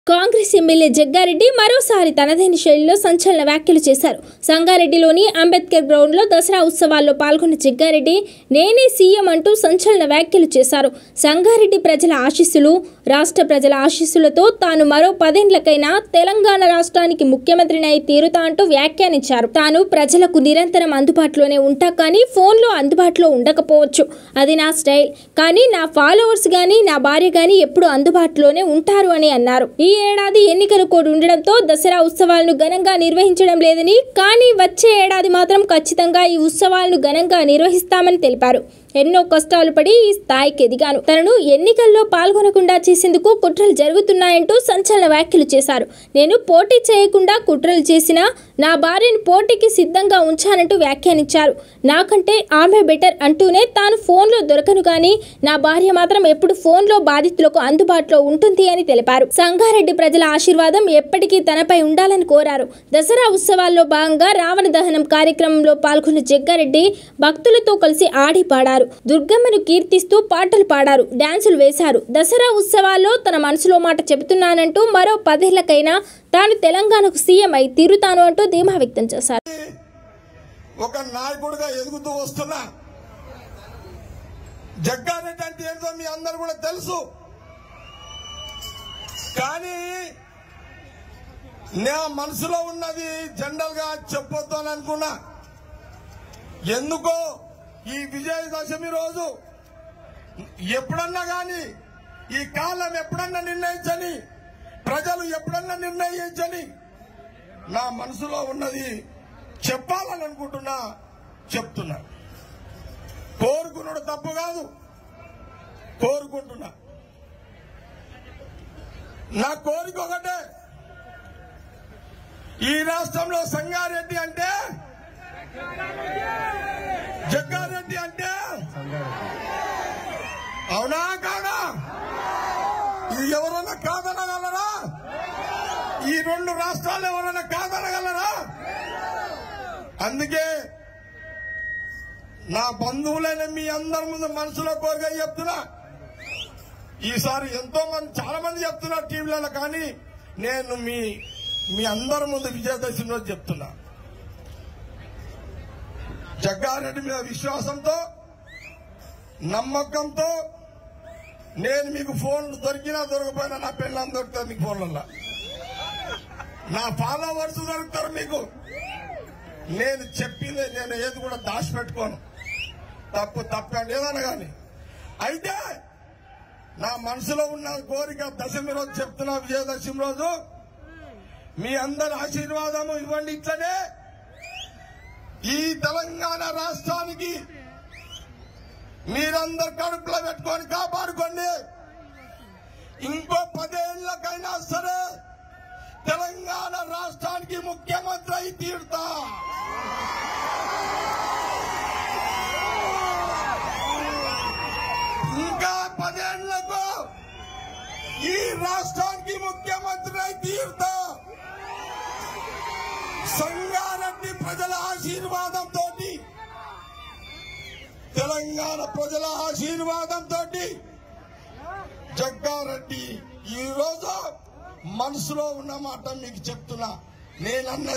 Congress MLA Jaggareddy మరోసారి తనదైన శైలిలో సంచలన వ్యాఖ్యలు చేశారు సంగారెడ్డిలోని అంబేద్కర్ గ్రౌండ్లో దసరా ఉత్సవాల్లో పాల్గొన్న జగ్గారెడ్డి నేనే సీఎం అంటూ సంచలన వ్యాఖ్యలు చేశారు సంగారెడ్డి ప్రజల ఆశీస్సులు రాష్ట్ర ప్రజల ఆశీస్సులతో తాను మరో పదేండ్లకైనా తెలంగాణ రాష్ట్రానికి ముఖ్యమంత్రిని అయి తీరుతా అంటూ వ్యాఖ్యానించారు తాను ప్రజలకు నిరంతరం అందుబాటులోనే ఉంటా కానీ ఫోన్లో అందుబాటులో ఉండకపోవచ్చు అది నా స్టైల్ కానీ నా ఫాలోవర్స్ గాని నా భార్య గాని ఎప్పుడు అందుబాటులోనే ఉంటారు అని అన్నారు ఈ ఏడాది ఎన్నికలు కూడా ఉండడంతో దసరా ఉత్సవాలను ఘనంగా నిర్వహించడం లేదని కానీ వచ్చే ఏడాది మాత్రం ఖచ్చితంగా ఈ ఉత్సవాలను ఘనంగా నిర్వహిస్తామని తెలిపారు ఎన్నో కష్టాలు పడి ఈ స్థాయికి ఎదిగాను తనను ఎన్నికల్లో పాల్గొనకుండా చేసేందుకు కుట్రలు జరుగుతున్నాయంటూ సంచలన వ్యాఖ్యలు చేశారు నేను పోటీ చేయకుండా కుట్రలు చేసినా నా భార్యను పోటీకి సిద్ధంగా ఉంచానంటూ వ్యాఖ్యానించారు నాకంటే ఆమె బెటర్ అంటూనే తాను ఫోన్లో దొరకను కానీ నా భార్య మాత్రం ఎప్పుడు ఫోన్లో బాధితులకు అందుబాటులో ఉంటుంది అని తెలిపారు సంగారెడ్డి ప్రజల ఆశీర్వాదం ఎప్పటికీ తనపై ఉండాలని కోరారు దసరా ఉత్సవాల్లో భాగంగా రావణ దహనం కార్యక్రమంలో పాల్గొన్న జగ్గారెడ్డి భక్తులతో కలిసి ఆడి పాడారు దుర్గమ్మను కీర్తిస్తూ పాటలు పాడారు డాన్సులు వేశారు దసరా ఉత్సవాల్లో తన మనసులో మాట చెబుతున్నానంటూ మరో పదేళ్లకైనా తాను తెలంగాణకు సీఎం అయి తీరుతాను అంటూ ధీమా వ్యక్తం చేశారు ఒక నాయకుడిగా ఎదుగుతూ వస్తున్నా జగ్గారెడ్డి అంటే ఏంటో మీ అందరు కూడా తెలుసు కానీ నా మనసులో ఉన్నది జనరల్ గా చెప్పొద్దు అని అనుకున్నా ఎందుకో ఈ విజయదశమి రోజు ఎప్పుడన్నా గాని ఈ కాలం ఎప్పుడన్నా నిర్ణయించని ప్రజలు ఎప్పుడన్నా నిర్ణయించని నా మనసులో ఉన్నది చెప్పాలని అనుకుంటున్నా చెప్తున్నా కోరుకున్నాడు తప్పు కాదు కోరుకుంటున్నా నా కోరిక ఒకటే ఈ రాష్ట్రంలో సంగారెడ్డి అంటే జగ్గారెడ్డి అంటే అవునా కాదా ఇది ఎవరన్నా కాదనగలరా ఈ రెండు రాష్ట్రాలు ఎవరైనా కాదనగలరా అందుకే నా బంధువులైన మీ అందరి ముందు మనసులో కోరిక చెప్తున్నా ఈసారి ఎంతో మంది చాలా మంది చెప్తున్నారు టీవీలలో కానీ నేను మీ మీ అందరి ముందు విజయదశమి రోజు చెప్తున్నా జగ్గారెడ్డి మీద విశ్వాసంతో నమ్మకంతో నేను మీకు ఫోన్ దొరికినా దొరకపోయినా నా పెళ్ళని దొరుకుతుంది మీకు ఫోన్లలో నా ఫాలోవర్స్ దొరుకుతారు మీకు నేను చెప్పింది నేను ఏది కూడా దాచిపెట్టుకోను తప్పు తప్పండి ఏదన్నా కానీ అయితే నా మనసులో ఉన్న కోరిక దశమి రోజు చెప్తున్నా విజయదశమి రోజు మీ అందరి ఆశీర్వాదము ఇవ్వండి ఇట్లనే ఈ తెలంగాణ రాష్ట్రానికి మీరందరు కడుపులో పెట్టుకొని కాపాడుకోండి ఇంకో పదేళ్లకైనా సరే తెలంగాణ రాష్ట్రానికి ముఖ్యమంత్రి అయి తీరుతా ఇంకా పదేళ్లకు ఈ రాష్ట్రానికి ముఖ్యమంత్రి అయి తీరుతా సంగారెడ్డి ప్రజల ఆశీర్వాదంతో తెలంగాణ ప్రజల ఆశీర్వాదంతో జగ్గారెడ్డి ఈ రోజు మనసులో ఉన్న మాట మీకు చెప్తున్నా నేనన్న